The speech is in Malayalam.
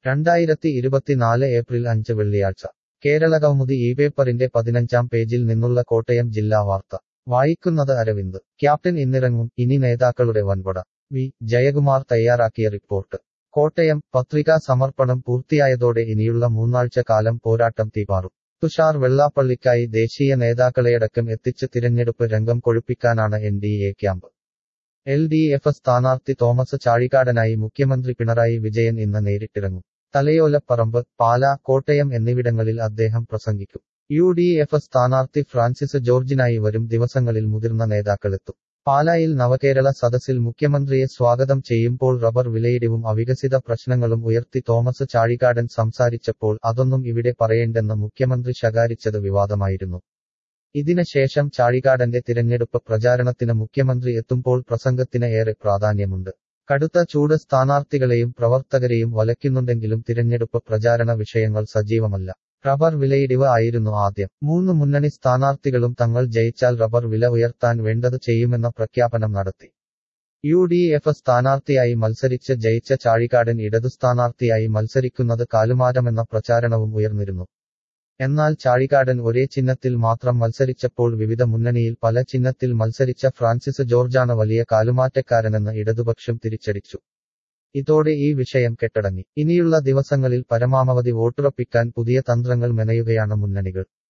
രണ്ടായിരത്തി ഇരുപത്തിനാല് ഏപ്രിൽ അഞ്ച് വെള്ളിയാഴ്ച കേരളകൗമുദി ഈ പേപ്പറിന്റെ പതിനഞ്ചാം പേജിൽ നിന്നുള്ള കോട്ടയം ജില്ലാ വാർത്ത വായിക്കുന്നത് അരവിന്ദ് ക്യാപ്റ്റൻ ഇന്നിറങ്ങും ഇനി നേതാക്കളുടെ വൻപട വി ജയകുമാർ തയ്യാറാക്കിയ റിപ്പോർട്ട് കോട്ടയം പത്രികാ സമർപ്പണം പൂർത്തിയായതോടെ ഇനിയുള്ള മൂന്നാഴ്ച കാലം പോരാട്ടം തീപാറും തുഷാർ വെള്ളാപ്പള്ളിക്കായി ദേശീയ നേതാക്കളെയടക്കം എത്തിച്ച് തിരഞ്ഞെടുപ്പ് രംഗം കൊഴുപ്പിക്കാനാണ് N D A camp L D F സ്ഥാനാർത്ഥി തോമസ് ചാഴികാടനായി മുഖ്യമന്ത്രി പിണറായി വിജയൻ ഇന്ന് നേരിട്ടിറങ്ങും തലയോലപ്പറമ്പ് പാല കോട്ടയം എന്നിവിടങ്ങളിൽ അദ്ദേഹം പ്രസംഗിക്കും യു ഡി എഫ് സ്ഥാനാർത്ഥി ഫ്രാൻസിസ് ജോർജിനായി വരും ദിവസങ്ങളിൽ മുതിർന്ന നേതാക്കളെത്തും പാലായിൽ നവകേരള സദസ്സിൽ മുഖ്യമന്ത്രിയെ സ്വാഗതം ചെയ്യുമ്പോൾ റബ്ബർ വിലയിടിവും അവികസിത പ്രശ്നങ്ങളും ഉയർത്തി തോമസ് ചാഴികാടൻ സംസാരിച്ചപ്പോൾ അതൊന്നും ഇവിടെ പറയേണ്ടെന്ന് മുഖ്യമന്ത്രി ശകാരിച്ചത് വിവാദമായിരുന്നു ഇതിന് ശേഷം ചാഴികാടന്റെ തിരഞ്ഞെടുപ്പ് പ്രചാരണത്തിന് മുഖ്യമന്ത്രി എത്തുമ്പോൾ പ്രസംഗത്തിന് ഏറെ പ്രാധാന്യമുണ്ട് കടുത്ത ചൂട് സ്ഥാനാർത്ഥികളെയും പ്രവർത്തകരെയും വലയ്ക്കുന്നുണ്ടെങ്കിലും തിരഞ്ഞെടുപ്പ് പ്രചാരണ വിഷയങ്ങൾ സജീവമല്ല റബ്ബർ വിലയിടിവ് ആയിരുന്നു ആദ്യം മൂന്ന് മുന്നണി സ്ഥാനാർത്ഥികളും തങ്ങൾ ജയിച്ചാൽ റബ്ബർ വില ഉയർത്താൻ വേണ്ടത് ചെയ്യുമെന്ന പ്രഖ്യാപനം നടത്തി യു ഡി എഫ് സ്ഥാനാർത്ഥിയായി മത്സരിച്ച് ജയിച്ച ചാഴികാടൻ ഇടതു സ്ഥാനാർത്ഥിയായി മത്സരിക്കുന്നത് കാലുമാറ്റമെന്ന പ്രചാരണവും ഉയർന്നിരുന്നു എന്നാൽ ചാഴികാടൻ ഒരേ ചിഹ്നത്തിൽ മാത്രം മത്സരിച്ചപ്പോൾ വിവിധ മുന്നണിയിൽ പല ചിഹ്നത്തിൽ മത്സരിച്ച ഫ്രാൻസിസ് ജോർജാണ് വലിയ കാലുമാറ്റക്കാരനെന്ന് ഇടതുപക്ഷം തിരിച്ചടിച്ചു ഇതോടെ ഈ വിഷയം കെട്ടടങ്ങി ഇനിയുള്ള ദിവസങ്ങളിൽ പരമാവധി വോട്ടുറപ്പിക്കാൻ പുതിയ തന്ത്രങ്ങൾ മെനയുകയാണ് മുന്നണികൾ